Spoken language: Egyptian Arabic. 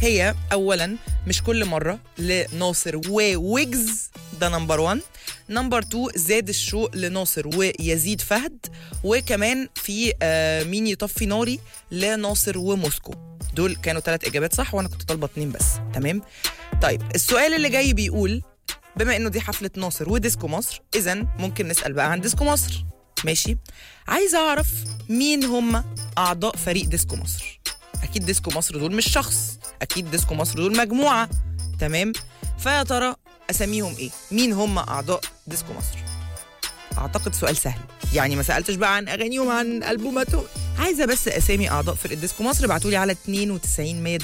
هي اولا مش كل مره لناصر وويجز ده نمبر 1 نمبر 2 زاد الشوق لناصر ويزيد فهد وكمان في آه مين يطفي ناري لناصر وموسكو دول كانوا ثلاث اجابات صح وانا كنت طالبه اتنين بس تمام طيب السؤال اللي جاي بيقول بما انه دي حفله ناصر وديسكو مصر اذا ممكن نسال بقى عن ديسكو مصر ماشي عايزه اعرف مين هم اعضاء فريق ديسكو مصر اكيد ديسكو مصر دول مش شخص اكيد ديسكو مصر دول مجموعه تمام فيا ترى اساميهم ايه مين هم اعضاء ديسكو مصر اعتقد سؤال سهل يعني ما سالتش بقى عن اغانيهم عن البوماتهم عايزه بس اسامي اعضاء فرقه ديسكو مصر ابعتوا لي على 92 100